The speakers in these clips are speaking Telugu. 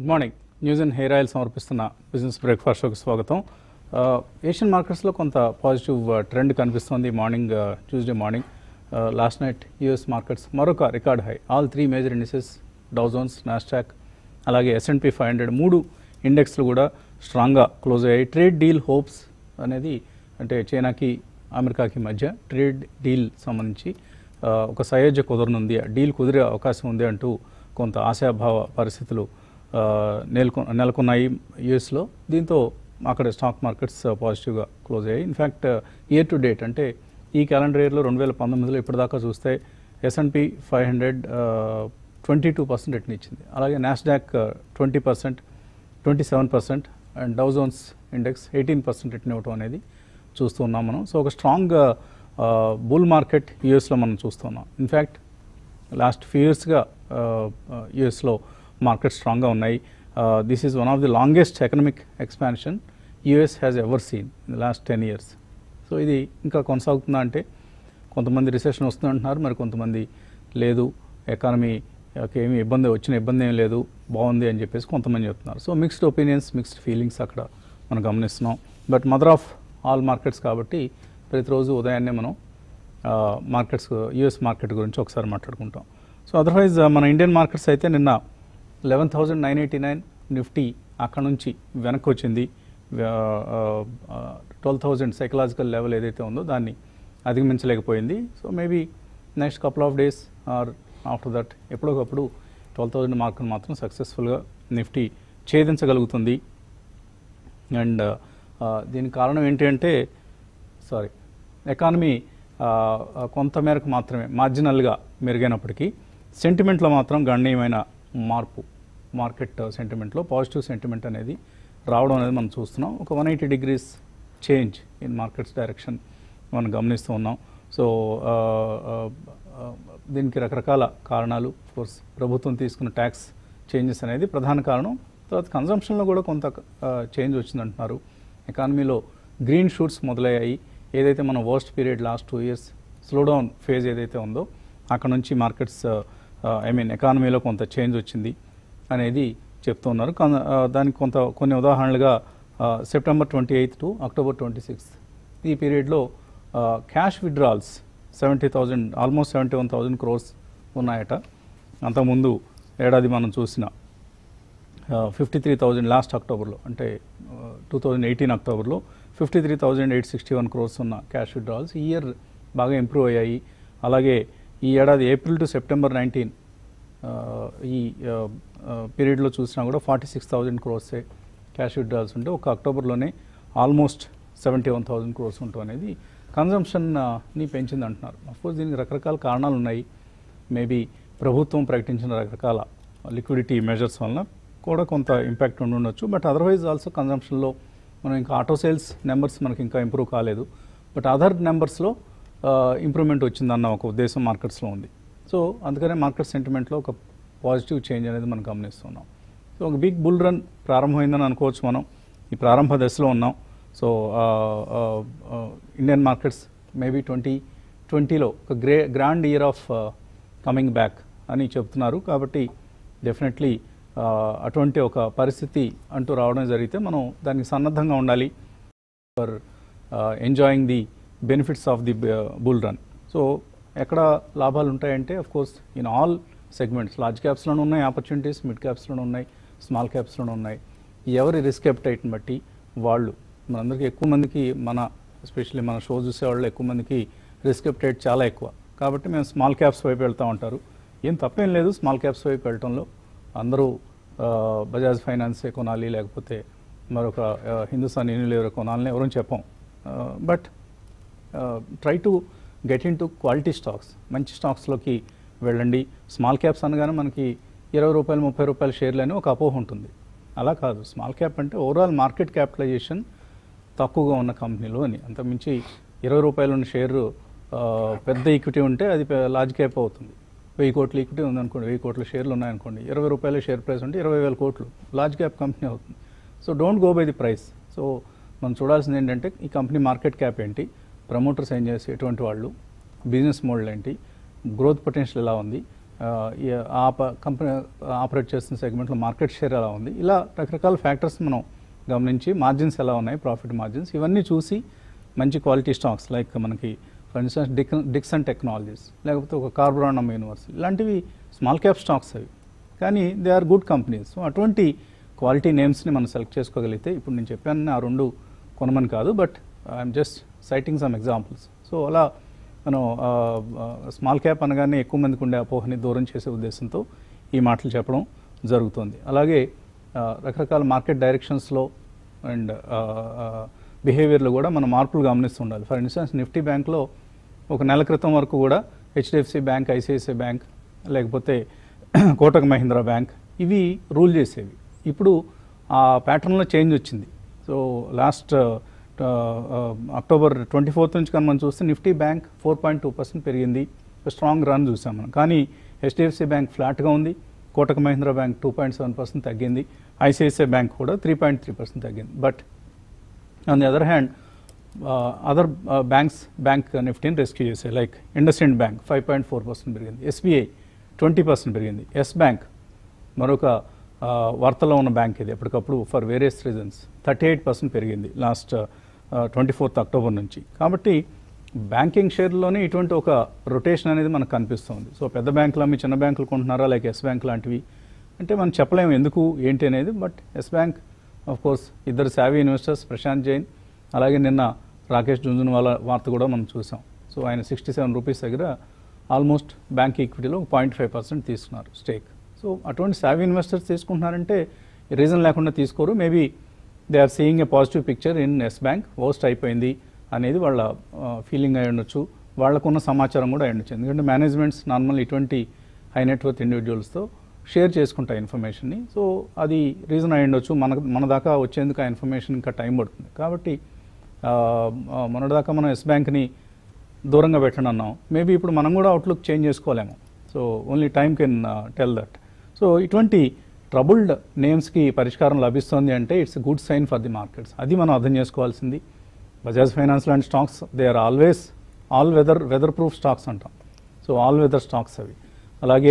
Good morning news and hair oil సమర్పిస్తున్న బిజినెస్ బ్రేక్ఫాస్ట్ షోకి స్వాగతం ఆ, ఏషియన్ మార్కెట్స్లో కొంత పాజిటివ్ ఆ, ట్రెండ్ కనిపిస్తోంది మార్నింగ్ ఆ, ట్యూస్డే మార్నింగ్ ఆ, లాస్ట్ నైట్ యూఎస్ మార్కెట్స్ మరొక record high all three major indices Dow Jones Nasdaq అలాగే ఎస్ఎన్పి ఫైవ్ హండ్రెడ్ మూడు ఇండెక్స్లు కూడా స్ట్రాంగ్గా క్లోజ్ అయ్యాయి ట్రేడ్ డీల్ హోప్స్ అనేది అంటే చైనాకి అమెరికాకి మధ్య ట్రేడ్ డీల్ సంబంధించి ఆ, ఒక సయోధ్య కుదరనుంది ఆ డీల్ కుదిరే అవకాశం ఉంది అంటూ కొంత ఆశాభావ పరిస్థితులు ఆ, నెలకొ నెలకొన్నాయి యుఎస్లో దీంతో అక్కడ స్టాక్ మార్కెట్స్ పాజిటివ్గా క్లోజ్ అయ్యాయి ఇన్ఫ్యాక్ట్ ఇయర్ టు డేట్ అంటే ఈ క్యాలెండర్ ఇయర్లో రెండు వేల పంతొమ్మిదిలో ఇప్పటిదాకా చూస్తే S and P five hundred twenty two percent return ఇచ్చింది అలాగే Nasdaq twenty percent twenty seven percent and Dow Jones index eighteen percent return ఇవ్వటం అనేది చూస్తూ ఉన్నాం మనం సో ఒక స్ట్రాంగ్ బుల్ మార్కెట్ యూఎస్లో మనం చూస్తున్నాం ఇన్ఫ్యాక్ట్ లాస్ట్ ఫ్యూ ఇయర్స్గా యుఎస్లో మార్కెట్ స్ట్రాంగ్గా ఉన్నాయి this is one of the longest economic expansion US has ever seen in the last ten years so ఇది ఇంకా కొనసాగుతుందా అంటే కొంతమంది రిసెషన్ వస్తుంది అంటున్నారు మరి కొంతమంది లేదు ఎకానమీ ఏమి ఇబ్బంది వచ్చిన ఇబ్బంది ఏం లేదు బాగుంది అని చెప్పేసి కొంతమంది చెప్తున్నారు so mixed opinions mixed feelings అక్కడ మనం గమనిస్తున్నాం but mother of all markets కాబట్టి ప్రతిరోజు ఉదయాన్నే మనం మార్కెట్స్ యూఎస్ మార్కెట్ గురించి ఒకసారి మాట్లాడుకుంటాం సో అదర్వైజ్ మన ఇండియన్ మార్కెట్స్ అయితే నిన్న eleven thousand nine eighty nine Nifty అక్కడ నుంచి వెనక్కి వచ్చింది ట్వెల్వ్ థౌజండ్ సైకలాజికల్ లెవెల్ ఏదైతే ఉందో దాన్ని అధిగమించలేకపోయింది so maybe next couple of days or after that ఎప్పుడొకప్పుడు ట్వెల్వ్ థౌజండ్ మార్కును మాత్రం సక్సెస్ఫుల్గా నిఫ్టీ ఛేదించగలుగుతుంది అండ్ దీనికి కారణం ఏంటి అంటే సారీ ఎకానమీ కొంత మేరకు మాత్రమే మార్జినల్గా మెరుగైనప్పటికీ సెంటిమెంట్లో మాత్రం గణనీయమైన మార్పు మార్కెట్ సెంటిమెంట్లో పాజిటివ్ సెంటిమెంట్ అనేది రావడం అనేది మనం చూస్తున్నాం ఒక one eighty degrees change in markets direction మనం గమనిస్తూ ఉన్నాం సో దీనికి రకరకాల కారణాలు కోర్స్ ప్రభుత్వం తీసుకున్న ట్యాక్స్ చేంజెస్ అనేది ప్రధాన కారణం తర్వాత కన్జంప్షన్లో కూడా కొంత చేంజ్ వచ్చిందంటున్నారు ఎకానమీలో గ్రీన్ షూట్స్ మొదలయ్యాయి ఏదైతే మన worst period last two years slowdown phase ఏదైతే ఉందో అక్కడ నుంచి మార్కెట్స్ ఐ మీన్ ఎకానమీలో కొంత చేంజ్ వచ్చింది అనేది చెప్తున్నారు కొన- ఆ, దానికి కొంత కొన్ని ఉదాహరణలుగా September twenty eighth to October twenty sixth ఈ పీరియడ్లో cash withdrawals seventy thousand almost seventy one thousand crores ఉన్నాయట అంతకుముందు ఏడాది మనం చూసిన ఫిఫ్టీ త్రీ థౌజండ్ లాస్ట్ అక్టోబర్లో అంటే టూ థౌజండ్ ఎయిటీన్ అక్టోబర్లో fifty three thousand eight sixty one crores ఉన్న క్యాష్ విడ్రాల్స్ ఈ ఇయర్ బాగా ఇంప్రూవ్ అయ్యాయి అలాగే ఈ ఏడాది ఏప్రిల్ టు సెప్టెంబర్ నైన్టీన్ ఈ పీరియడ్లో చూసినా కూడా ఫార్టీ సిక్స్ థౌజండ్ క్రోర్సే క్యాష్ విడ్రాల్స్ ఉంటే ఒక అక్టోబర్లోనే almost seventy one thousand crores ఉంటాం అనేది కన్జంప్షన్ని పెంచింది అంటున్నారు అఫ్కోర్స్ దీనికి రకరకాల కారణాలు ఉన్నాయి మేబీ ప్రభుత్వం ప్రకటించిన రకరకాల లిక్విడిటీ మెజర్స్ వలన కూడా కొంత ఇంపాక్ట్ ఉండి ఉండొచ్చు బట్ అదర్వైజ్ ఆల్సో కన్జంప్షన్లో మనం ఇంకా ఆటో సేల్స్ నెంబర్స్ మనకి ఇంకా ఇంప్రూవ్ కాలేదు బట్ అదర్ నెంబర్స్లో ఇంప్రూవ్మెంట్ వచ్చిందన్న ఒక ఉద్దేశం మార్కెట్స్లో ఉంది సో అందుకనే మార్కెట్ సెంటిమెంట్లో ఒక పాజిటివ్ చేంజ్ అనేది మనం గమనిస్తున్నాం సో ఒక బిగ్ బుల్ రన్ ప్రారంభమైందని అనుకోవచ్చు మనం ఈ ప్రారంభ దశలో ఉన్నాం so Indian markets maybe twenty ట్వంటీలో ఒక grey grand year of coming back అని చెప్తున్నారు కాబట్టి డెఫినెట్లీ అటువంటి ఒక పరిస్థితి అంటూ రావడం జరిగితే మనం దానికి సన్నద్ధంగా ఉండాలి for enjoying the benefits of the bull run so ఎక్కడ లాభాలు ఉంటాయంటే of course in all segments large క్యాప్స్లోనూ ఉన్నాయి ఆపర్చునిటీస్ మిడ్ క్యాప్స్లోనూ ఉన్నాయి స్మాల్ క్యాప్స్లోనూ ఉన్నాయి ఎవరి రిస్క్ ఎప్టైట్ని బట్టి వాళ్ళు మనందరికీ ఎక్కువ మందికి మన ఎస్పెషల్లీ మన షో చూసే వాళ్ళు ఎక్కువ మందికి రిస్క్ ఎప్టైట్ చాలా ఎక్కువ కాబట్టి మేము స్మాల్ క్యాప్స్ వైపు వెళ్తూ ఉంటారు ఏం తప్పేం లేదు స్మాల్ క్యాప్స్ వైపు వెళ్ళటంలో అందరూ ఆ, బజాజ్ ఫైనాన్సే కొనాలి లేకపోతే మరొక ఆ, హిందుస్థాన్ యూనిలివర్ కొనాలని ఎవరూ చెప్పం but try to get into quality stocks మంచి స్టాక్స్లోకి వెళ్ళండి స్మాల్ క్యాప్స్ అనగానే మనకి ఇరవై రూపాయలు ముప్పై రూపాయల షేర్లు అని ఒక అపోహ ఉంటుంది అలా కాదు స్మాల్ క్యాప్ అంటే ఓవరాల్ మార్కెట్ క్యాపిటలైజేషన్ తక్కువగా ఉన్న కంపెనీలు అని అంతకుమించి ఇరవై రూపాయలు ఉన్న షేరు ఆ, పెద్ద ఈక్విటీ ఉంటే అది పె- లార్జ్ క్యాప్ అవుతుంది వెయ్యి కోట్ల ఈక్విటీ ఉందనుకోండి వెయ్యి కోట్ల షేర్లు ఉన్నాయనుకోండి ఇరవై రూపాయల షేర్ ప్రైస్ ఉంటే ఇరవై వేల కోట్లు లార్జ్ క్యాప్ కంపెనీ అవుతుంది so don't go by the price so మనం చూడాల్సింది ఏంటంటే ఈ కంపెనీ మార్కెట్ క్యాప్ ఏంటి ప్రమోటర్స్ ఏం చేసి ఎటువంటి వాళ్ళు బిజినెస్ మోడల్ ఏంటి గ్రోత్ పొటెన్షియల్ ఎలా ఉంది ఈ ఆ ప- కంపెనీ ఆపరేట్ చేస్తున్న సెగ్మెంట్లో మార్కెట్ షేర్ ఎలా ఉంది ఇలా రకరకాల ఫ్యాక్టర్స్ మనం గమనించి మార్జిన్స్ ఎలా ఉన్నాయి ప్రాఫిట్ మార్జిన్స్ ఇవన్నీ చూసి మంచి క్వాలిటీ స్టాక్స్ లైక్ మనకి for instance Dix Dixon Technologies లేకపోతే ఒక కార్బోరానమ్ యూనివర్సిటీ ఇలాంటివి స్మాల్ క్యాప్ స్టాక్స్ అవి కానీ they are good companies so అటువంటి క్వాలిటీ నేమ్స్ని మనం సెలెక్ట్ చేసుకోగలిగితే ఇప్పుడు నేను చెప్పాను ఆ రెండు కొనమని కాదు but I'm just citing some examples so అలా మనం స్మాల్ క్యాప్ అనగానే ఎక్కువ మందికి ఉండే అపోహని దూరం చేసే ఉద్దేశంతో ఈ మాటలు చెప్పడం జరుగుతుంది అలాగే ఆ, రకరకాల మార్కెట్ డైరెక్షన్స్లో అండ్ బిహేవియర్లో కూడా మనం మార్పులు గమనిస్తూ ఉండాలి ఫర్ ఇన్స్టెన్స్ నిఫ్టీ బ్యాంక్లో ఒక నెల క్రితం వరకు కూడా హెచ్డిఎఫ్సి బ్యాంక్ ఐసిఐసిఐ బ్యాంక్ లేకపోతే కోటక్ మహీంద్రా బ్యాంక్ ఇవి రూల్ చేసేవి ఇప్పుడు ఆ ప్యాటర్న్లో చేంజ్ వచ్చింది so last October twenty fourth నుంచి కానీ మనం చూస్తే Nifty bank four point two percent పెరిగింది స్ట్రాంగ్ రన్ చూసాం మనం కానీ హెచ్డిఎఫ్సి బ్యాంక్ ఫ్లాట్గా ఉంది Kotak Mahindra bank two point seven percent తగ్గింది ఐసిఐసిఐ బ్యాంక్ కూడా త్రీ పాయింట్ త్రీ పర్సెంట్ తగ్గింది but on the other hand other banks bank నిఫ్టీని రెస్క్యూ చేసాయి like IndusInd bank five point four percent పెరిగింది ఎస్బీఐ ట్వంటీ పర్సెంట్ పెరిగింది ఎస్ బ్యాంక్ మరొక ఆ, వార్తలో ఉన్న బ్యాంక్ ఇది ఎప్పటికప్పుడు for various reasons thirty eight percent పెరిగింది లాస్ట్ ట్వంటీ ఫోర్త్ అక్టోబర్ నుంచి కాబట్టి బ్యాంకింగ్ షేర్లోనే ఇటువంటి ఒక రొటేషన్ అనేది మనకు కనిపిస్తుంది సో పెద్ద బ్యాంకులు అమ్మి చిన్న బ్యాంకులు కొంటున్నారా లైక్ ఎస్ బ్యాంక్ లాంటివి అంటే మనం చెప్పలేము ఎందుకు ఏంటి అనేది but Yes bank of course ఇద్దరు సావీ ఇన్వెస్టర్స్ ప్రశాంత్ జైన్ అలాగే నిన్న రాకేష్ జుంజున్వాలా వార్త కూడా మనం చూసాం సో ఆయన సిక్స్టీ సెవెన్ రూపీస్ దగ్గర ఆల్మోస్ట్ బ్యాంక్ ఈక్విటీలో పాయింట్ ఫైవ్ పర్సెంట్ తీసుకున్నారు స్టేక్ సో అటువంటి సావీ ఇన్వెస్టర్స్ తీసుకుంటున్నారంటే రీజన్ లేకుండా తీసుకోరు maybe they are seeing a positive picture in Yes bank worst అయిపోయింది అనేది వాళ్ళ ఫీలింగ్ అయి ఉండొచ్చు వాళ్ళకున్న సమాచారం కూడా అయి ఉండొచ్చు ఎందుకంటే మేనేజ్మెంట్స్ నార్మల్ ఇటువంటి హై నెట్వర్త్ ఇండివిజువల్స్తో షేర్ చేసుకుంటాయి ఇన్ఫర్మేషన్ని సో అది రీజన్ అయి ఉండొచ్చు మన మన దాకా వచ్చేందుకు ఆ ఇన్ఫర్మేషన్ ఇంకా టైం పడుతుంది కాబట్టి ఆ, ఆ, మొన్నటిదాకా మనం ఎస్ బ్యాంక్ని దూరంగా పెట్టండి అన్నాం మేబీ ఇప్పుడు మనం కూడా అవుట్లుక్ చేంజ్ చేసుకోలేము so only time can tell that so ఇటువంటి ట్రబుల్డ్ నేమ్స్కి పరిష్కారం లభిస్తుంది అంటే it's good sign for the markets అది మనం అర్థం చేసుకోవాల్సింది బజాజ్ ఫైనాన్స్ లాంటి stocks they are always all weather weather proof stocks అంటాం సో ఆల్ వెదర్ స్టాక్స్ అవి అలాగే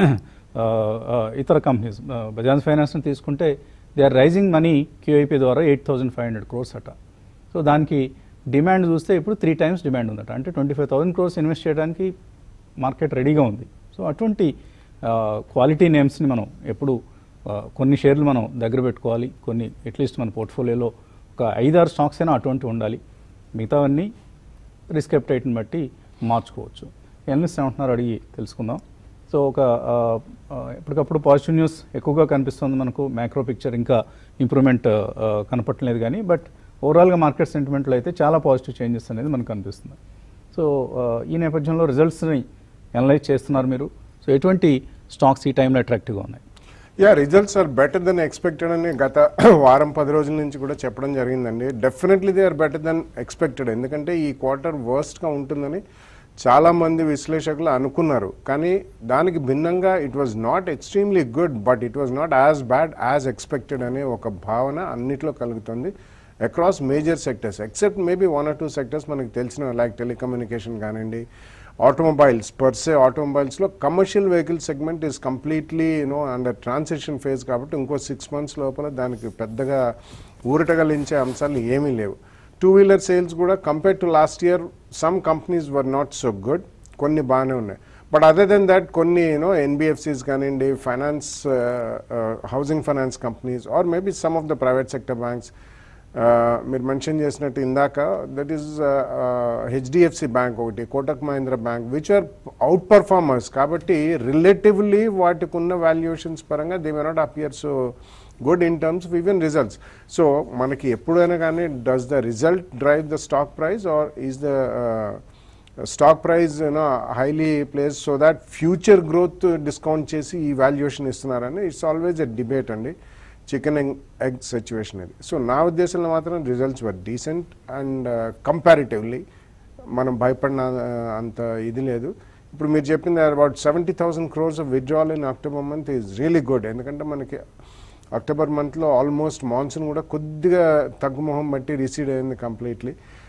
ఆ, ఆ, ఇతర కంపెనీస్ బజాజ్ ఫైనాన్స్ని తీసుకుంటే they are raising money QIP ద్వారా eight thousand five hundred crores అట సో దానికి డిమాండ్ చూస్తే ఇప్పుడు త్రీ టైమ్స్ డిమాండ్ ఉందట అంటే twenty five thousand crores invest చేయడానికి మార్కెట్ రెడీగా ఉంది సో అటువంటి క్వాలిటీ నేమ్స్ని మనం ఎప్పుడు ఆ, కొన్ని షేర్లు మనం దగ్గర పెట్టుకోవాలి కొన్ని అట్లీస్ట్ మన పోర్ట్ఫోలియోలో ఒక ఐదారు స్టాక్స్ అయినా అటువంటి ఉండాలి మిగతావన్నీ రిస్క్ ఎప్టైట్ని బట్టి మార్చుకోవచ్చు ఎనలిస్ట్ ఏమంటున్నారు అడిగి తెలుసుకుందాం సో ఒక ఆ, ఆ, ఎప్పటికప్పుడు పాజిటివ్ న్యూస్ ఎక్కువగా కనిపిస్తుంది మనకు మ్యాక్రో పిక్చర్ ఇంకా ఇంప్రూవ్మెంట్ కనపట్టలేదు కానీ బట్ ఓవరాల్గా మార్కెట్ సెంటిమెంట్లో అయితే చాలా పాజిటివ్ చేంజెస్ అనేది మనకు కనిపిస్తుంది సో ఆ, ఈ నేపథ్యంలో రిజల్ట్స్ని అనలైజ్ చేస్తున్నారు మీరు సో ఎటువంటి స్టాక్స్ ఈ టైంలో అట్రాక్టివ్గా ఉన్నాయి yeah results are better than expected అని గత వారం పది రోజుల నుంచి కూడా చెప్పడం జరిగిందండి definitely they are better than expected ఎందుకంటే ఈ క్వార్టర్ వర్స్ట్గా ఉంటుందని చాలా మంది విశ్లేషకులు అనుకున్నారు కానీ దానికి భిన్నంగా it was not extremely good but it was not as bad as expected అనే ఒక భావన అన్నిట్లో కలుగుతుంది across major sectors except maybe one or two sectors మనకు తెలిసిన లైక్ టెలికమ్యూనికేషన్ కానివ్వండి ఆటోమొబైల్స్ పర్సే ఆటోమొబైల్స్లో commercial vehicle segment is completely you know under transition phase కాబట్టి ఇంకో సిక్స్ మంత్స్ లోపల దానికి పెద్దగా ఊరటగలించే అంశాలు ఏమీ లేవు టూ వీలర్ సేల్స్ కూడా compare to last year some companies were not so good కొన్ని బాగానే ఉన్నాయి బట్ అదర్ దెన్ దట్ కొన్ని యూనో ఎన్బిఎఫ్సిస్ కానివ్వండి finance housing finance companies are maybe some of the private sector banks మీరు మెన్షన్ చేసినట్టు ఇందాక దట్ ఈస్ హెచ్డిఎఫ్సి బ్యాంక్ ఒకటి Kotak Mahindra bank which are outperformers కాబట్టి రిలేటివ్లీ వాటికి ఉన్న వాల్యుయేషన్స్ పరంగా they may not appear so good in terms of even results so మనకి ఎప్పుడైనా కానీ does the result drive the stock price or is the stock price you know highly place so that future growth discount చేసి ఈ వాల్యుయేషన్ ఇస్తున్నారని ఇట్స్ ఆల్వేస్ ఎ డిబేట్ అండి చికెన్ అండ్ ఎగ్ సిచ్యువేషన్ ఇది సో నా ఉద్దేశంలో మాత్రం results were decent and comparatively మనం భయపడిన uh, అంత ఇది లేదు ఇప్పుడు మీరు చెప్పింది about seventy thousand crores of withdrawal in October month is really good ఎందుకంటే మనకి అక్టోబర్ మంత్లో ఆల్మోస్ట్ మాన్సూన్ కూడా కొద్దిగా తగ్గుముఖం బట్టి రిసీడ్ అయింది completely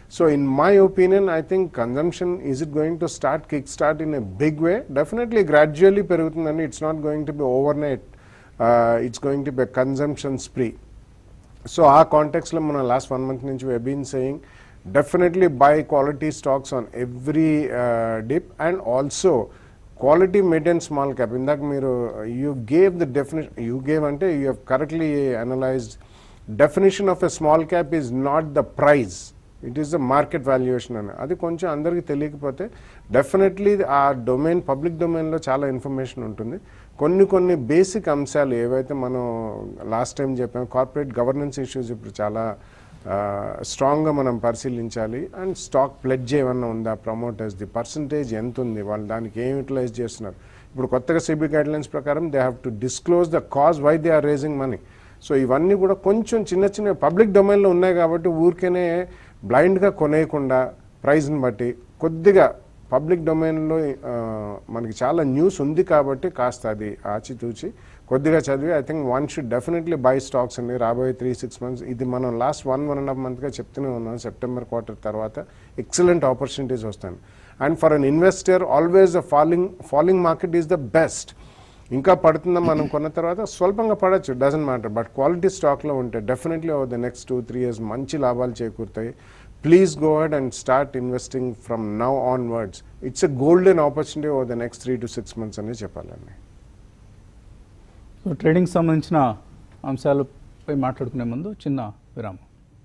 so in my opinion I think consumption is it going to start kick start in a big way definitely gradually పెరుగుతుందండి it's not going to be overnight it's going to be consumption spree so ఆ కాంటెక్స్లో మనం లాస్ట్ వన్ మంత్ నుంచి we been saying definitely buy quality stocks on every dip and also quality mid and small cap ఇందాక మీరు you gave the definition you gave అంటే you have correctly analysed definition of a small cap is not the price it is the market valuation అని అది కొంచెం అందరికీ తెలియకపోతే డెఫినెట్లీ ఆ డొమైన్ పబ్లిక్ డొమైన్లో చాలా ఇన్ఫర్మేషన్ ఉంటుంది కొన్ని కొన్ని బేసిక్ అంశాలు ఏవైతే మనం లాస్ట్ టైం చెప్పాం కార్పొరేట్ గవర్నెన్స్ ఇష్యూస్ ఇప్పుడు చాలా స్ట్రాంగ్గా మనం పరిశీలించాలి అండ్ స్టాక్ ప్లెడ్జ్ ఏమన్నా ఉందా ప్రమోటర్స్ ది పర్సంటేజ్ ఎంత ఉంది వాళ్ళు దానికి ఏం యూటిలైజ్ చేస్తున్నారు ఇప్పుడు కొత్తగా సిబి గైడ్లైన్స్ ప్రకారం they have to disclose the cause why they are raising money so ఇవన్నీ కూడా కొంచెం చిన్న చిన్న పబ్లిక్ డొమైన్లో ఉన్నాయి కాబట్టి ఊరికేనే బ్లైండ్గా కొనేయకుండా ప్రైజ్ని బట్టి కొద్దిగా పబ్లిక్ డొమైన్లో మనకి చాలా న్యూస్ ఉంది కాబట్టి కాస్త అది ఆచితూచి కొద్దిగా చదివి I think one should definitely buy stocks అండి రాబోయే త్రీ సిక్స్ మంత్స్ ఇది మనం last one one and half మంత్గా చెప్తూనే ఉన్నాం సెప్టెంబర్ క్వార్టర్ తర్వాత ఎక్సలెంట్ ఆపర్చునిటీస్ వస్తాయి and for an investor always the falling falling market is the best ఇంకా పడుతుందా మనం కొన్న తర్వాత స్వల్పంగా పడచ్చు డజంట్ మ్యాటర్ బట్ క్వాలిటీ స్టాక్లో ఉంటే definitely over the next two three years మంచి లాభాలు చేకూరుతాయి please go head and start investing from now onwards it's a golden opportunity over the next three to six months అని చెప్పాలండి సో ట్రేడింగ్ సంబంధించిన అంశాలపై మాట్లాడుకునే ముందు చిన్న విరామం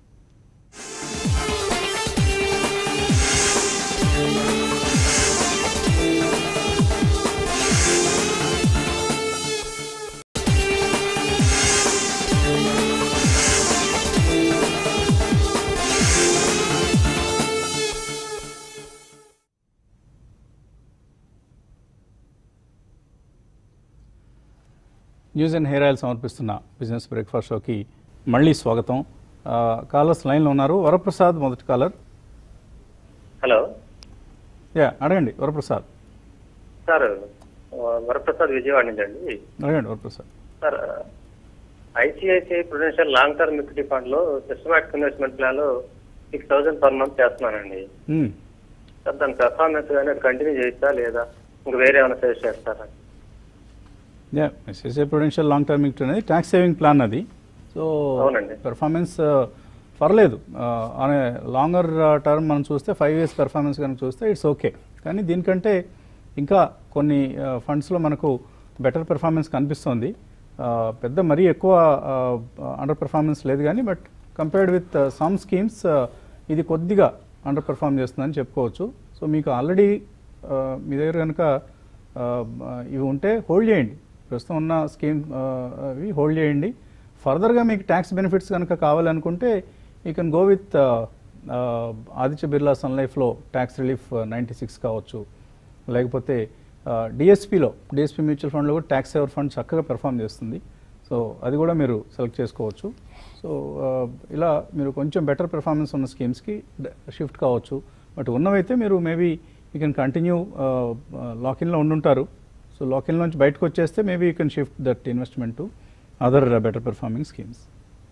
న్యూస్ అండ్ హెయిర్ ఆయిల్ సమర్పిస్తున్న బిజినెస్ బ్రేక్ఫాస్ట్ షోకి మళ్ళీ స్వాగతం ఆ, కాలర్స్ లైన్లో ఉన్నారు వరప్రసాద్ మొదటి కాలర్ హలో యా అడగండి వరప్రసాద్ సార్ వరప్రసాద్ విజయవాడ నుంచి అండి అడగండి Varaprasad sir ICICI Prudential long term equity fund లో సిస్టమాటిక్ ఇన్వెస్ట్మెంట్ ప్లాన్ లో సిక్స్ థౌసండ్ పర్ మంత్ చేస్తున్నానండి మ్మ్. సార్ దాని పెర్ఫార్మెన్స్ కానీ కంటిన్యూ చేయొచ్చా లేదా ఇంకా వేరే ఏమైనా సజెస్ట్ చేస్తారా yeah SSA Prudential long term equity అనేది ట్యాక్స్ సేవింగ్ ప్లాన్ అది సో అవునండి. పెర్ఫార్మెన్స్ పర్లేదు అనే లాంగర్ టర్మ్ మనం చూస్తే ఫైవ్ ఇయర్స్ పెర్ఫార్మెన్స్ కనుక చూస్తే ఇట్స్ ఓకే కానీ దీనికంటే ఇంకా కొన్ని ఫండ్స్లో మనకు బెటర్ పెర్ఫార్మెన్స్ కనిపిస్తుంది ఆ, పెద్ద మరీ ఎక్కువ అండర్ పెర్ఫార్మెన్స్ లేదు కానీ but compared with some schemes ఇది కొద్దిగా అండర్ పెర్ఫార్మ్ చేస్తుందని చెప్పుకోవచ్చు సో మీకు ఆల్రెడీ మీ దగ్గర కనుక ఆ, ఇవి ఉంటే హోల్డ్ చేయండి ప్రస్తుతం ఉన్న స్కీమ్ ఆ, అవి హోల్డ్ చేయండి ఫర్దర్గా మీకు ట్యాక్స్ బెనిఫిట్స్ కనుక కావాలనుకుంటే you can go with Aditya Birla Sun లైఫ్లో ట్యాక్స్ రిలీఫ్ నైంటీ సిక్స్ కావచ్చు లేకపోతే డిఎస్పిలో డిఎస్పి మ్యూచువల్ ఫండ్లో కూడా ట్యాక్స్ సేవర్ ఫండ్ చక్కగా పెర్ఫామ్ చేస్తుంది సో అది కూడా మీరు సెలెక్ట్ చేసుకోవచ్చు సో ఇలా మీరు కొంచెం బెటర్ పెర్ఫార్మెన్స్ ఉన్న స్కీమ్స్కి షిఫ్ట్ కావచ్చు బట్ ఉన్నవైతే మీరు మేబీ యూ కెన్ కంటిన్యూ లాకిన్లో ఉండుంటారు సో లాకిన్ నుంచి బయటకు వచ్చేస్తే maybe you can shift that investment to other better performing schemes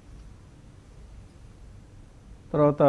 తర్వాత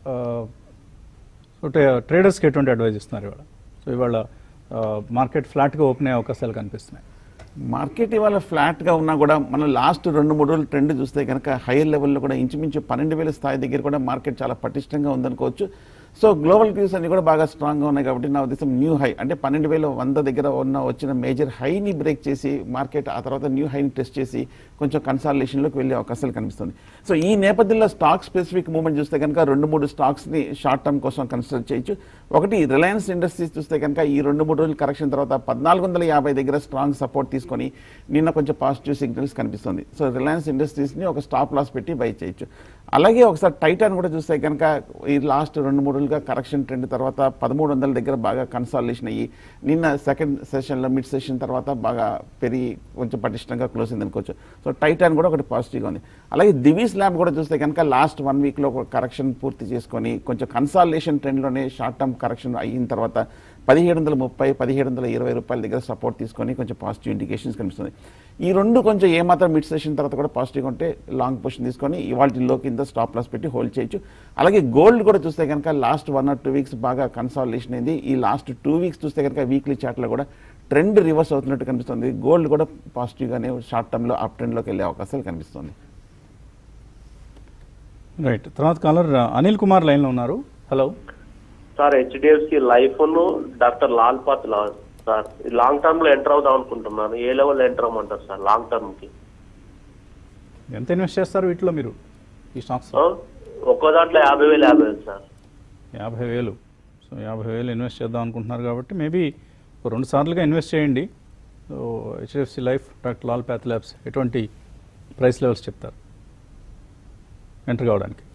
సో ట్రేడర్స్కి ఎటువంటి అడ్వైజ్ ఇస్తున్నారు ఇవాళ సో ఇవాళ మార్కెట్ ఫ్లాట్గా ఓపెన్ అయ్యే అవకాశాలు కనిపిస్తున్నాయి మార్కెట్ ఇవాళ ఫ్లాట్గా ఉన్నా కూడా మనం లాస్ట్ రెండు మూడు రోజులు ట్రెండ్ చూస్తే కనుక హైయర్ లెవెల్లో కూడా ఇంచుమించు పన్నెండు వేల స్థాయి దగ్గర కూడా మార్కెట్ చాలా పటిష్టంగా ఉందనుకోవచ్చు సో గ్లోబల్ క్యూస్ అన్ని కూడా బాగా స్ట్రాంగ్గా ఉన్నాయి కాబట్టి నా ఉద్దేశం న్యూ హై అంటే పన్నెండు వేల వంద దగ్గర ఉన్న వచ్చిన మేజర్ హైని బ్రేక్ చేసి మార్కెట్ ఆ తర్వాత న్యూ హైని టెస్ట్ చేసి కొంచెం కన్సాలిడేషన్లోకి వెళ్ళే అవకాశాలు కనిపిస్తుంది సో ఈ నేపథ్యంలో స్టాక్ స్పెసిఫిక్ మూవ్మెంట్ చూస్తే కనుక రెండు మూడు స్టాక్స్ని షార్ట్ టర్మ్ కోసం కన్సిడర్ చేయొచ్చు ఒకటి రిలయన్స్ ఇండస్ట్రీస్ చూస్తే కనుక ఈ రెండు మూడు రోజుల కరెక్షన్ తర్వాత పద్నాలుగు వందల యాభై దగ్గర స్ట్రాంగ్ సపోర్ట్ తీసుకొని నిన్న కొంచెం పాజిటివ్ సిగ్నల్స్ కనిపిస్తుంది సో రిలయన్స్ ఇండస్ట్రీస్ని ఒక స్టాప్ లాస్ పెట్టి బై చేయొచ్చు అలాగే ఒకసారి టైటాన్ కూడా చూస్తే కనుక ఈ లాస్ట్ రెండు మూడు రోజులుగా కరెక్షన్ ట్రెండ్ తర్వాత పదమూడు వందల దగ్గర బాగా కన్సాలిడేషన్ అయ్యి నిన్న సెకండ్ సెషన్లో మిడ్ సెషన్ తర్వాత బాగా పెరిగి కొంచెం పటిష్టంగా క్లోజ్ అయింది అనుకోవచ్చు సో టైటాన్ కూడా ఒకటి పాజిటివ్గా ఉంది అలాగే దివీస్ ల్యాబ్ కూడా చూస్తే కనుక లాస్ట్ వన్ వీక్లో ఒక కరెక్షన్ పూర్తి చేసుకొని కొంచెం కన్సాలిడేషన్ ట్రెండ్లోనే షార్ట్ టర్మ్ కరెక్షన్ అయిన తర్వాత పదిహేడు వందల ముప్పై పదిహేడు వందల ఇరవై రూపాయల దగ్గర సపోర్ట్ తీసుకొని కొంచెం పాజిటివ్ ఇండికేషన్స్ కనిపిస్తుంది ఈ రెండు కొంచెం ఏమాత్రం మిడ్ సెషన్ తర్వాత కూడా పాజిటివ్గా ఉంటే లాంగ్ పొజిషన్ తీసుకొని ఇవాళ లో కింద స్టాప్ లాస్ పెట్టి హోల్డ్ చేయొచ్చు అలాగే గోల్డ్ కూడా చూస్తే కనుక last one or two weeks బాగా కన్సాలిడేషన్ అయింది ఈ లాస్ట్ టూ వీక్స్ చూస్తే కనుక వీక్లీ చార్ట్లో కూడా ట్రెండ్ రివర్స్ అవుతున్నట్టు కనిపిస్తుంది గోల్డ్ కూడా పాజిటివ్గానే షార్ట్ టర్మ్లో అప్ ట్రెండ్లోకి వెళ్ళే అవకాశాలు కనిపిస్తుంది రైట్ తర్వాత కాలర్ అనిల్ కుమార్ లైన్లో ఉన్నారు hello sir HDFC Life doctor Lal path లా సార్ లాంగ్ టర్మ్ లో ఎంటర్ అవుదాం అనుకుంటున్నాను ఏ లెవెల్ ఎంటర్ అవ్వమంటారు సార్ లాంగ్ టర్మ్ కి ఎంత ఇన్వెస్ట్ చేస్తారు వీటిలో మీరు ఈ స్టాక్స్ ఆ? ఒక్కో దాంట్లో యాభై వేలు యాభై వేలు సార్ యాభై వేలు సో యాభై వేలు ఇన్వెస్ట్ చేద్దాం అనుకుంటున్నారు కాబట్టి మేబీ ఒక రెండు సార్లుగా ఇన్వెస్ట్ చేయండి so HDFC Life doctor Lal path labs ఎటువంటి ప్రైస్ లెవెల్స్ చెప్తారు ఎంటర్ కావడానికి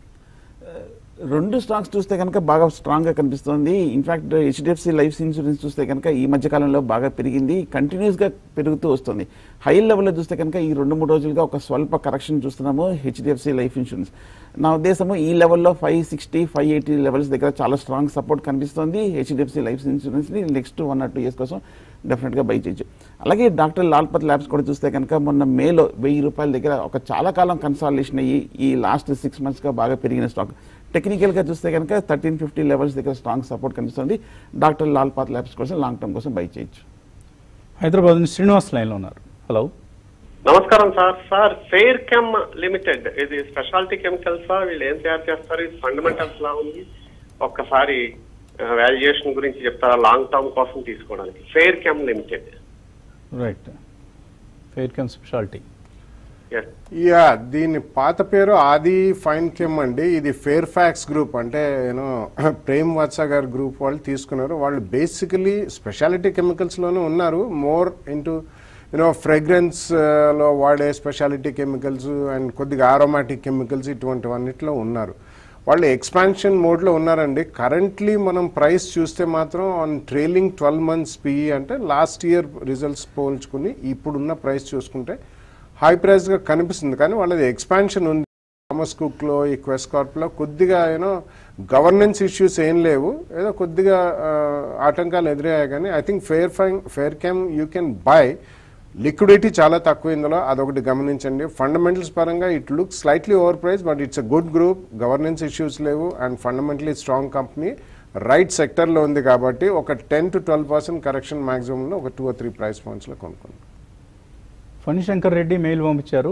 రెండు స్టాక్స్ చూస్తే కనుక బాగా స్ట్రాంగ్గా కనిపిస్తుంది ఇన్ఫాక్ట్ హెచ్డిఎఫ్సి లైఫ్ ఇన్సూరెన్స్ చూస్తే కనుక ఈ మధ్య కాలంలో బాగా పెరిగింది కంటిన్యూస్గా పెరుగుతూ వస్తుంది హై లెవెల్లో చూస్తే కనుక ఈ రెండు మూడు రోజులుగా ఒక స్వల్ప కరెక్షన్ చూస్తున్నాము హెచ్డిఎఫ్సి లైఫ్ ఇన్సూరెన్స్ నా ఉద్దేశము ఈ లెవెల్లో five sixty five eighty levels దగ్గర చాలా స్ట్రాంగ్ సపోర్ట్ కనిపిస్తుంది హెచ్డిఎఫ్సి లైఫ్ ఇన్సూరెన్స్ని next one or two years కోసం డెఫినెట్గా బై చేయొచ్చు అలాగే డాక్టర్ లాల్పత్ ల్యాబ్స్ కూడా చూస్తే కనుక మొన్న మేలో వెయ్యి రూపాయల దగ్గర ఒక చాలా కాలం కన్సాలిడేషన్ అయ్యి ఈ లాస్ట్ సిక్స్ మంత్స్గా బాగా పెరిగిన స్టాక్ టెక్నికల్గా చూస్తే కనుక థర్టీన్ ఫిఫ్టీ లెవెల్స్ దగ్గర స్ట్రాంగ్ సపోర్ట్ కనిపిస్తుంది డాక్టర్ లాల్ పాత్ ల్యాబ్స్ కోసం లాంగ్ టర్మ్ కోసం బై చేయొచ్చు హైదరాబాద్ నుంచి శ్రీనివాస్ లైన్లో ఉన్నారు హలో నమస్కారం sir sir Fair Chem Limited ఇది స్పెషాలిటీ కెమికల్స్ సార్ వీళ్ళు ఏం తయారు చేస్తారు ఇది ఫండమెంటల్స్ లా ఉంది ఒక్కసారి వాల్యుయేషన్ గురించి చెప్తారా లాంగ్ టర్మ్ కోసం తీసుకోవడానికి Fair Chem Limited right Fair Chem speciality yes yeah దీని పాత పేరు ఆది ఫైన్ కెమ్ అండి ఇది ఫేర్ ఫ్యాక్స్ గ్రూప్ అంటే యూనో ప్రేమ్ వత్స గారి గ్రూప్ వాళ్ళు తీసుకున్నారు వాళ్ళు బేసికలీ స్పెషాలిటీ కెమికల్స్లోనే ఉన్నారు మోర్ ఇంటూ యూనో ఫ్రేగ్రెన్స్ లో వాడే స్పెషాలిటీ కెమికల్స్ అండ్ కొద్దిగా ఆరోమాటిక్ కెమికల్స్ ఇటువంటివన్నిట్లో ఉన్నారు వాళ్ళు ఎక్స్పాన్షన్ మోడ్లో ఉన్నారండి కరెంట్లీ మనం ప్రైస్ చూస్తే మాత్రం on trailing twelve months PE అంటే లాస్ట్ ఇయర్ రిజల్ట్స్ పోల్చుకుని ఇప్పుడున్న ప్రైస్ చూసుకుంటే హై ప్రైస్గా కనిపిస్తుంది కానీ వాళ్ళది ఎక్స్పాన్షన్ ఉంది థామస్ కుక్లో ఈ క్వెస్ట్ కార్ప్లో కొద్దిగా యూనో గవర్నెన్స్ ఇష్యూస్ ఏం లేవు ఏదో కొద్దిగా ఆ, ఆటంకాలు ఎదురయ్యాయి కానీ I think Fair fine Fair Chem you can buy liquidity చాలా తక్కువ ఇందులో అదొకటి గమనించండి ఫండమెంటల్స్ పరంగా it look slightly over price but it's a good group governance issues లేవు and fundamentally strong company right సెక్టర్లో ఉంది కాబట్టి ఒక ten to twelve percent correction మ్యాక్సిమంలో ఒక టూ త్రీ ప్రైస్ పాయింట్స్లో కొనుక్కోండి ఫణిశంకర్ రెడ్డి మెయిల్ పంపించారు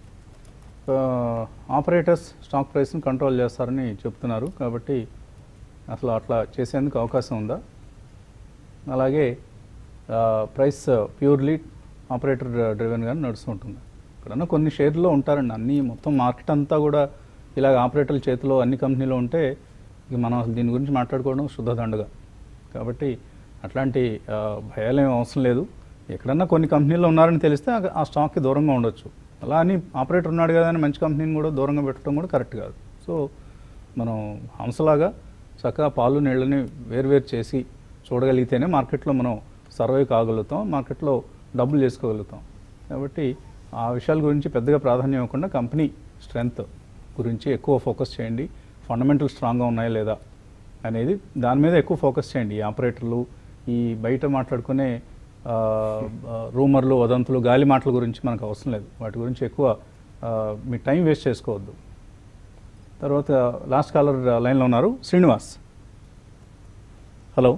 ఆపరేటర్స్ స్టాక్ ప్రైస్ని కంట్రోల్ చేస్తారని చెప్తున్నారు కాబట్టి అసలు అట్లా చేసేందుకు అవకాశం ఉందా అలాగే ప్రైస్ ప్యూర్లీ ఆపరేటర్ డ్రివెన్గానే నడుస్తుంటుంది ఇక్కడన్నా కొన్ని షేర్లో ఉంటారండి అన్ని మొత్తం మార్కెట్ అంతా కూడా ఇలాగ ఆపరేటర్ల చేతిలో అన్ని కంపెనీలో ఉంటే ఇక మనం అసలు దీని గురించి మాట్లాడుకోవడం శుద్ధ దండుగా కాబట్టి అట్లాంటి ఆ, భయాలేం అవసరం లేదు ఎక్కడన్నా కొన్ని కంపెనీల్లో ఉన్నారని తెలిస్తే ఆ- ఆ స్టాక్కి దూరంగా ఉండొచ్చు అలా అని ఆపరేటర్ ఉన్నాడు కదా అని మంచి కంపెనీని కూడా దూరంగా పెట్టడం కూడా కరెక్ట్ కాదు సో మనం హంసలాగా చక్కగా పాలు నీళ్ళని వేరువేరు చేసి చూడగలిగితేనే మార్కెట్లో మనం సర్వైవ్ కాగలుగుతాం మార్కెట్లో డబ్బులు చేసుకోగలుగుతాం కాబట్టి ఆ విషయాల గురించి పెద్దగా ప్రాధాన్యం ఇవ్వకుండా కంపెనీ స్ట్రెంగ్త్ గురించి ఎక్కువ ఫోకస్ చేయండి ఫండమెంటల్ స్ట్రాంగ్గా ఉన్నాయా లేదా అనేది దాని మీద ఎక్కువ ఫోకస్ చేయండి ఈ ఆపరేటర్లు ఈ బయట మాట్లాడుకునే ఆ, ఆ, రూమర్లు వదంతులు గాలి మాటల గురించి మనకు అవసరం లేదు వాటి గురించి ఎక్కువ ఆ, మీ టైం వేస్ట్ చేసుకోవద్దు తర్వాత లాస్ట్ కాలర్ లైన్లో ఉన్నారు Srinivas hello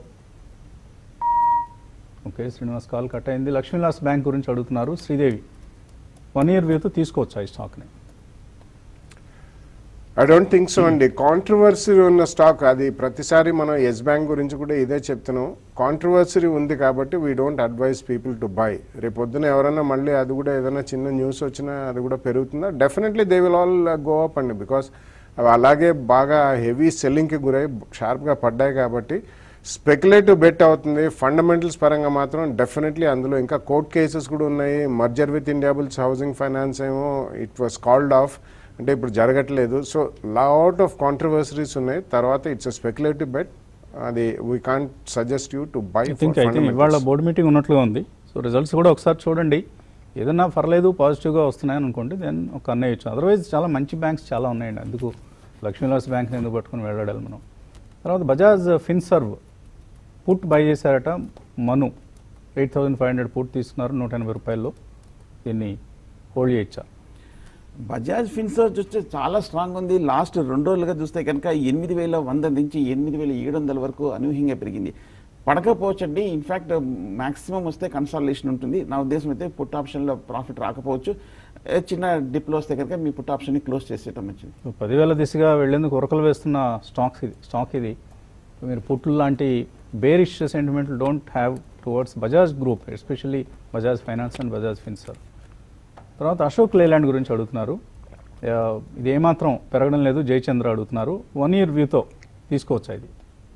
okay Srinivas call cut అయింది లక్ష్మీలాస్ బ్యాంక్ గురించి అడుగుతున్నారు శ్రీదేవి వన్ ఇయర్ వ్యూతో తీసుకోవచ్చా ఈ స్టాక్ని ఐ డోంట్ థింక్ సో అండి కాంట్రవర్సీ ఉన్న స్టాక్ అది ప్రతిసారి మనం ఎస్ బ్యాంక్ గురించి కూడా ఇదే చెప్తున్నాం కాంట్రవర్సరీ ఉంది కాబట్టి we don't advise people to buy రేపు పొద్దున ఎవరైనా మళ్ళీ అది కూడా ఏదైనా చిన్న న్యూస్ వచ్చినా అది కూడా పెరుగుతుందా definitely they will all go up అండి బికాస్ అవి అలాగే బాగా హెవీ సెల్లింగ్కి గురై షార్ప్గా పడ్డాయి కాబట్టి స్పెక్యులేటివ్ బెట్ అవుతుంది ఫండమెంటల్స్ పరంగా మాత్రం డెఫినెట్లీ అందులో ఇంకా కోర్ట్ కేసెస్ కూడా ఉన్నాయి merger with Indiabulls housing finance ఏమో ఇట్ వాస్ కాల్డ్ ఆఫ్ అంటే ఇప్పుడు జరగట్లేదు సో లాట్ ఆఫ్ కాంట్రవర్సరీస్ ఉన్నాయి తర్వాత ఇట్స్ స్పెక్యులేటివ్ బెట్ అది we can't suggest you to buy I think అయితే ఇవాళ బోర్డు మీటింగ్ ఉన్నట్లుగా ఉంది సో రిజల్ట్స్ కూడా ఒకసారి చూడండి ఏదన్నా పర్లేదు పాజిటివ్గా వస్తున్నాయని అనుకోండి దెన్ ఒక అన్నయ్యచ్చు అదర్వైజ్ చాలా మంచి బ్యాంక్స్ చాలా ఉన్నాయండి అందుకు లక్ష్మీలాస్ బ్యాంక్ని ఎందుకు పట్టుకుని వెళ్ళాలి మనం తర్వాత బజాజ్ ఫిన్సర్వ్ పుట్ బై చేశారట Manu eight thousand five hundred put తీసుకున్నారు నూట ఎనభై రూపాయల్లో దీన్ని హోల్డ్ చేయొచ్చా బజాజ్ ఫిన్సర్ చూస్తే చాలా స్ట్రాంగ్ ఉంది లాస్ట్ రెండు రోజులుగా చూస్తే కనుక ఎనిమిది వేల వంద నుంచి ఎనిమిది వేల ఏడు వందల వరకు అనూహ్యంగా పెరిగింది పడకపోవచ్చండి ఇన్ఫాక్ట్ మాక్సిమం వస్తే కన్సాలేషన్ ఉంటుంది నా ఉద్దేశం అయితే పుట్ ఆప్షన్లో ప్రాఫిట్ రాకపోవచ్చు ఏ చిన్న డిప్లో వస్తే కనుక మీ పుట్ ఆప్షన్ని క్లోజ్ చేసేయటం మంచిది పదివేల దిశగా వెళ్లేందుకు ఉరకలు వేస్తున్న స్టాక్స్ ఇది స్టాక్ ఇది మీరు పుట్లు లాంటి బేరిష్ సెంటిమెంట్లు don't have towards Bajaj group especially Bajaj finance and Bajaj Finserv తర్వాత అశోక్ లేలాండ్ గురించి అడుగుతున్నారు ఆ, ఇది ఏమాత్రం పెరగడం లేదు జయచంద్ర అడుగుతున్నారు వన్ ఇయర్ వ్యూతో తీసుకోవచ్చా ఇది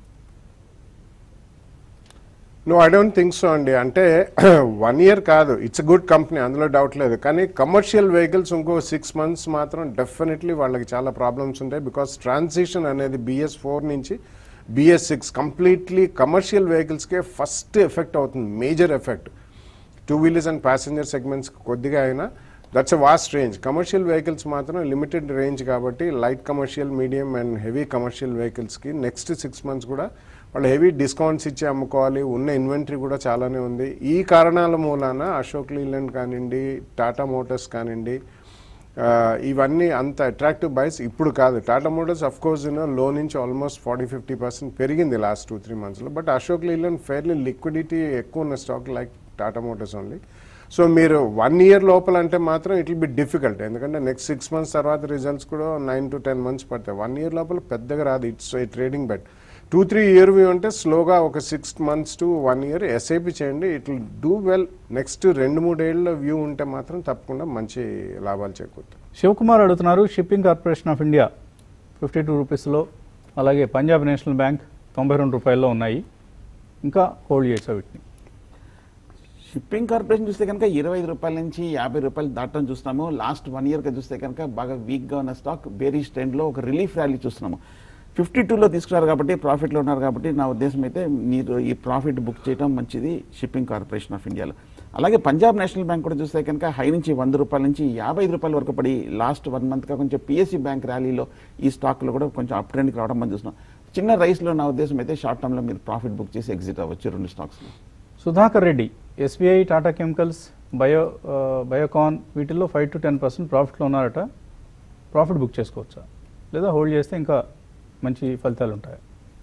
no I don't think so అండి అంటే వన్ ఇయర్ కాదు ఇట్స్ గుడ్ కంపెనీ అందులో డౌట్ లేదు కానీ కమర్షియల్ వెహికల్స్ ఇంకో సిక్స్ మంత్స్ మాత్రం డెఫినెట్లీ వాళ్ళకి చాలా ప్రాబ్లమ్స్ ఉంటాయి బికాస్ ట్రాన్సిషన్ అనేది బిఎస్ ఫోర్ నుంచి బిఎస్ సిక్స్ కంప్లీట్లీ కమర్షియల్ వెహికల్స్కే ఫస్ట్ ఎఫెక్ట్ అవుతుంది major effect two wheelers and passenger segments కొద్దిగా అయినా that's a vast range commercial vehicles మాత్రం లిమిటెడ్ రేంజ్ కాబట్టి light commercial medium and heavy commercial వెహికల్స్కి నెక్స్ట్ సిక్స్ మంత్స్ కూడా వాళ్ళు హెవీ డిస్కౌంట్స్ ఇచ్చి అమ్ముకోవాలి ఉన్న ఇన్వెంటరీ కూడా చాలానే ఉంది ఈ కారణాల మూలాన అశోక్ లీలాండ్ కానివ్వండి టాటా మోటార్స్ కానివ్వండి ఆ, ఇవన్నీ అంత అట్రాక్టివ్ బైస్ ఇప్పుడు కాదు టాటా మోటార్స్ అఫ్ కోర్స్ లో నుంచి ఆల్మోస్ట్ ఫార్టీ ఫిఫ్టీ పర్సెంట్ పెరిగింది లాస్ట్ టూ త్రీ మంత్స్లో but Ashok Leyland fairly liquidity ఎక్కువ ఉన్న stock like Tata Motors only so మీరు వన్ ఇయర్ లోపల అంటే మాత్రం ఇట్ విల్ బి డిఫికల్ట్ ఎందుకంటే నెక్స్ట్ సిక్స్ మంత్స్ తర్వాత రిజల్ట్స్ కూడా నైన్ టు టెన్ మంత్స్ పడతాయి వన్ ఇయర్ లోపల పెద్దగా రాదు it's a trading bet two three year view అంటే స్లోగా ఒక six months to one year SIP చేయండి it will do well next రెండు మూడేళ్ల వ్యూ ఉంటే మాత్రం తప్పకుండా మంచి లాభాలు చేకూరుతాయి శివకుమార్ అడుగుతున్నారు shipping corporation of India fifty two రూపీస్లో అలాగే పంజాబ్ నేషనల్ బ్యాంక్ తొంభై రెండు రూపాయల్లో ఉన్నాయి ఇంకా హోల్డ్ చేయొచ్చా వీటిని షిప్పింగ్ కార్పొరేషన్ చూస్తే కనుక ఇరవై ఐదు రూపాయల నుంచి యాభై రూపాయలు దాటడం చూస్తున్నాము లాస్ట్ వన్ ఇయర్గా చూస్తే కనుక బాగా వీక్గా ఉన్న స్టాక్ బేరీస్ ట్రెండ్లో ఒక రిలీఫ్ ర్యాలీ చూస్తున్నాము ఫిఫ్టీ టూలో తీసుకున్నారు కాబట్టి ప్రాఫిట్లో ఉన్నారు కాబట్టి నా ఉద్దేశం అయితే మీరు ఈ ప్రాఫిట్ బుక్ చేయడం మంచిది షిప్పింగ్ కార్పొరేషన్ ఆఫ్ ఇండియాలో అలాగే పంజాబ్ నేషనల్ బ్యాంక్ కూడా చూస్తే కనుక హై నుంచి వంద రూపాయల నుంచి యాభై ఐదు రూపాయల వరకు పడి లాస్ట్ వన్ మంత్గా కొంచెం పిఎస్సి బ్యాంక్ ర్యాలీలో ఈ స్టాక్లో కూడా కొంచెం అప్ ట్రెండ్కి రావడం మనం చూస్తున్నాం చిన్న రైస్లో నా ఉద్దేశం అయితే షార్ట్ టర్మ్లో మీరు ప్రాఫిట్ బుక్ చేసి ఎగ్జిట్ అవ్వచ్చు రెండు స్టాక్స్లో Sudhakar Reddy SBI Tata chemicals bio ఆ, బయోకాన్ వీటిల్లో ఫైవ్ టు టెన్ పర్సెంట్ ప్రాఫిట్లో ఉన్నారట ప్రాఫిట్ బుక్ చేసుకోవచ్చా లేదా హోల్డ్ చేస్తే ఇంకా మంచి ఫలితాలు ఉంటాయి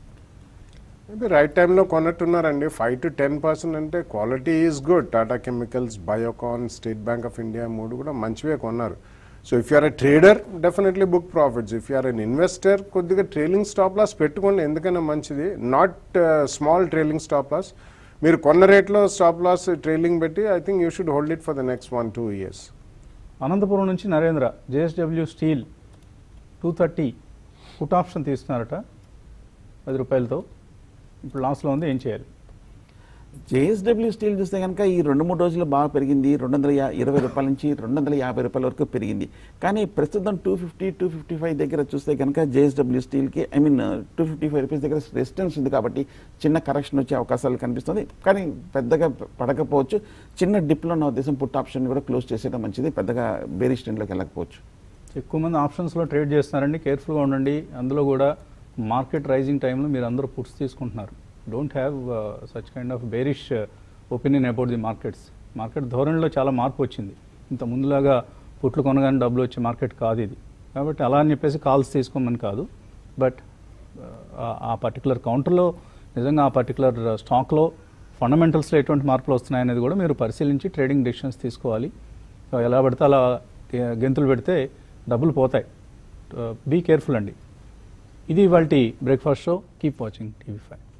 మేబీ రైట్ టైంలో కొన్నట్టున్నారండి ఫైవ్ టు టెన్ పర్సెంట్ అంటే quality is good Tata chemicals Biocon State Bank of India మూడు కూడా మంచివే కొన్నారు so if you're a trader definitely book profits if you're an investor కొద్దిగా ట్రైలింగ్ స్టాప్ లాస్ పెట్టుకోండి ఎందుకైనా మంచిది not small trailing stop loss మీరు కొన్న రేట్లో స్టాప్ లాస్ ట్రైలింగ్ పెట్టి I think you should hold it for the next one two years Anantapuram నుంచి Narendra JSW steel two thirty put option తీసుకున్నారట పది రూపాయలతో ఇప్పుడు లాస్లో ఉంది ఏం చేయాలి జేఎస్డబ్ల్యూ స్టీల్ చూస్తే కనుక ఈ రెండు మూడు రోజులు బాగా పెరిగింది రెండు వందల యా- ఇరవై రూపాయల నుంచి రెండు వందల యాభై రూపాయల వరకు పెరిగింది కానీ ప్రస్తుతం two fifty two fifty five దగ్గర చూస్తే కనుక జేఎస్డబ్ల్యూ స్టీల్కి I mean two fifty five rupees దగ్గర రెసిస్టెన్స్ ఉంది కాబట్టి చిన్న కరెక్షన్ వచ్చే అవకాశాలు కనిపిస్తుంది కానీ పెద్దగా పడకపోవచ్చు చిన్న డిప్లో నా ఉద్దేశం పుట్ ఆప్షన్ కూడా క్లోజ్ చేసేయడం మంచిది పెద్దగా బేరీ స్టెండ్లోకి వెళ్ళకపోవచ్చు ఎక్కువ మంది ఆప్షన్స్లో ట్రేడ్ చేస్తున్నారండి కేర్ఫుల్గా ఉండండి అందులో కూడా మార్కెట్ రైజింగ్ టైంలో మీరు అందరూ పుట్స్ తీసుకుంటున్నారు don't have such kind of bearish opinion about the markets market ధోరణిలో చాలా మార్పు వచ్చింది ఇంత ముందులాగా పుట్లు కొనగానే డబ్బులు వచ్చే మార్కెట్ కాదు ఇది కాబట్టి అలా అని చెప్పేసి కాల్స్ తీసుకోమని కాదు బట్ ఆ పర్టికులర్ కౌంటర్లో నిజంగా ఆ పర్టికులర్ స్టాక్లో ఫండమెంటల్స్లో ఎటువంటి మార్పులు వస్తున్నాయనేది కూడా మీరు పరిశీలించి ట్రేడింగ్ డెసిషన్స్ తీసుకోవాలి సో ఎలా పడితే అలా గే- గెంతులు పెడితే డబ్బులు పోతాయి బీ కేర్ఫుల్ అండి ఇది ఇవాళ breakfast show keep watching TV five